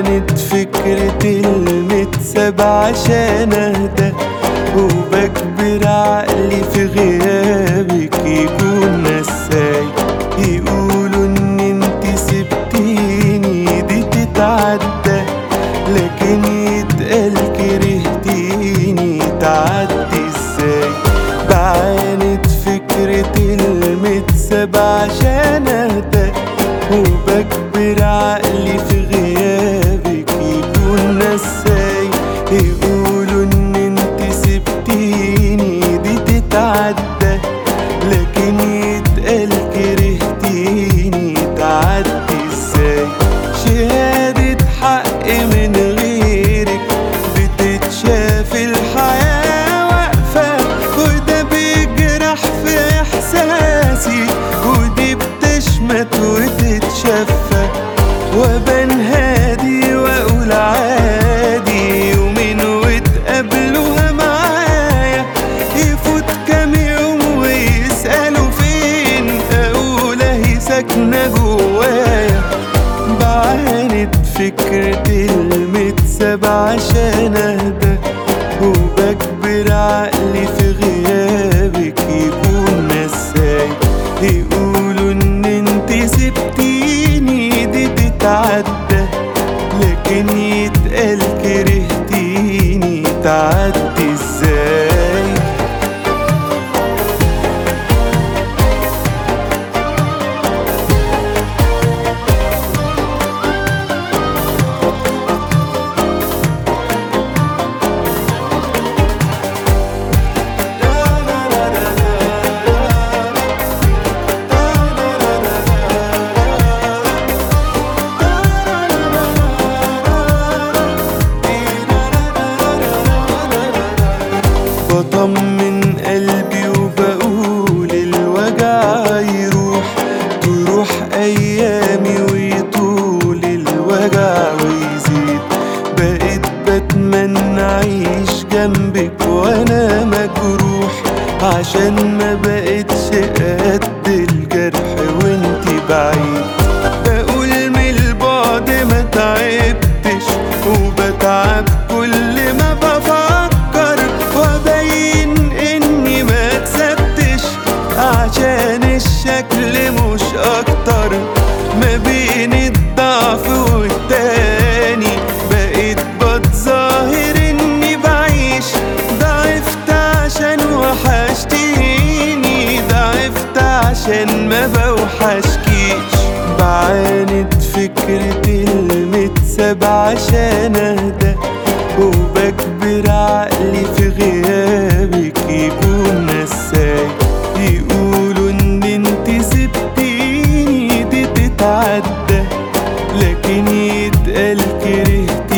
بعاند فكرة المتساب عشان اهدى وبكبر عقلي في غيابك يكون نساي يقولوا ان انت سبتيني دي تتعدى لكن يتقال كرهتيني تعدي ازاي بعاند فكرة المتساب عشان اهدى وبكبر عقلي في غيابك يكون نساي يقولوا ان انت سبتيني دي تتعدى لكن يتقال كرهتيني تعدي ازاي شهادة حق من غيرك بتتشاف الحياة واقفة وده بيجرح في إحساسي ودي بتشمت وتتشفى وبان هادي وأقول عادي يومين وتقابلوها معايا يفوت كام يوم ويسألوا فين أقول أهي ساكنة جوايا بعاند فكرة المتساب عشان اهدى وبكبر عقلي في غيابك يكون نساي يقولوا ان انت سبتيني دي تتعدى لكن يتقال كرهتيني تعدي ازاي بطمن قلبي وبقول الوجع يروح تروح ايامي ويطول الوجع ويزيد بقيت بتمنى اعيش جنبك وانا مجروح عشان ما بقتش قد الجرح وانتي بعيد بقول من البعد ما تعبتش وبتعب كل ما بفكر وابين اني ما كسبتش عشان الشكل مش اكتر ما بين الضعف والتاني بقيت بتظاهر اني بعيش ضعفت عشان وحشتيني ضعفت عشان ما بوحشكيش بعاند فكرة المتساب عشان اهدى وبكبر عقلي في غيابك يكون نساي يقولوا ان انت سبتيني دي تتعدى لكن يتقال كرهت